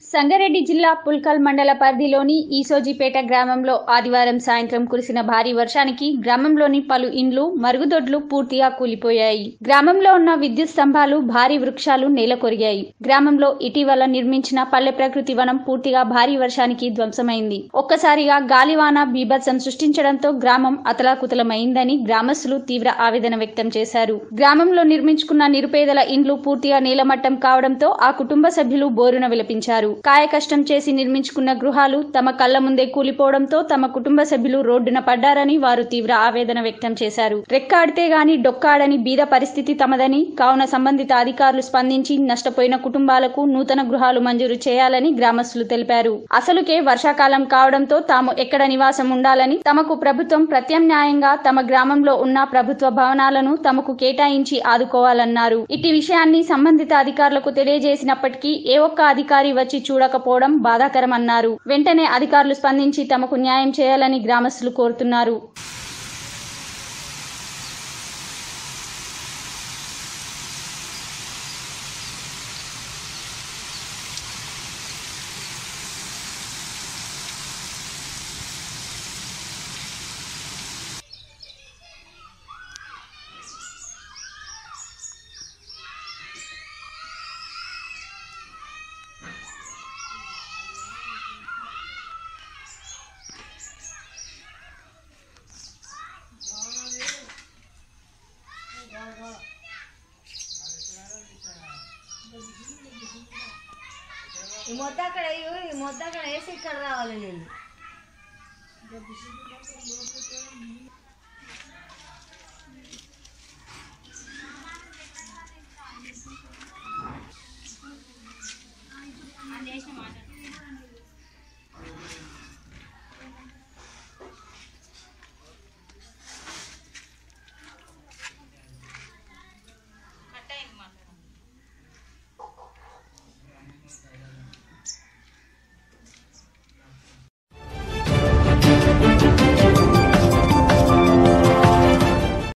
సంగారెడ్డి జిల్లా పుల్కల్ మండల పరిధిలోని ఈసోజిపేట గ్రామంలో ఆదివారం సాయంత్రం కురిసిన భారీ వర్షానికి గ్రామంలోని పలు ఇండ్లు మరుగుదొడ్లు పూర్తిగా కూలిపోయాయి గ్రామంలో ఉన్న విద్యుత్ స్తంభాలు భారీ వృక్షాలు నేలకొరిగాయి గ్రామంలో ఇటీవల నిర్మించిన పల్లె ప్రకృతి వనం పూర్తిగా భారీ వర్షానికి ధ్వంసమైంది ఒక్కసారిగా గాలివాన బీభత్సం సృష్టించడంతో గ్రామం అతలాకుతలమైందని గ్రామస్తులు తీవ్ర ఆవేదన వ్యక్తం చేశారు గ్రామంలో నిర్మించుకున్న నిరుపేదల ఇండ్లు పూర్తిగా నేలమట్టం కావడంతో ఆ కుటుంబ సభ్యులు బోరున విలపించారు కాయ కష్టం చేసి నిర్మించుకున్న గృహాలు తమ కళ్ల ముందే కూలిపోవడంతో తమ కుటుంబ సభ్యులు రోడ్డున పడ్డారని వారు తీవ్ర ఆవేదన వ్యక్తం చేశారు రెక్కాడితే గాని డొక్కాడని బీద పరిస్థితి తమదని కావున సంబంధిత అధికారులు స్పందించి నష్టపోయిన కుటుంబాలకు నూతన గృహాలు మంజూరు చేయాలని గ్రామస్తులు తెలిపారు అసలుకే వర్షాకాలం కావడంతో తాము ఎక్కడ నివాసం ఉండాలని తమకు ప్రభుత్వం ప్రత్యామ్నాయంగా తమ గ్రామంలో ఉన్న ప్రభుత్వ భవనాలను తమకు కేటాయించి ఆదుకోవాలన్నారు ఇట్టి విషయాన్ని సంబంధిత అధికారులకు తెలియజేసినప్పటికీ ఏ ఒక్క అధికారి వచ్చి చూడకపోవడం బాధాకరమన్నారు వెంటనే అధికారులు స్పందించి తమకు న్యాయం చేయాలని గ్రామస్తులు కోరుతున్నారు ఈ మొత్తం అక్కడ వేయు, ఈ మొత్తం అక్కడ వేసి ఇక్కడ రావాలి నేను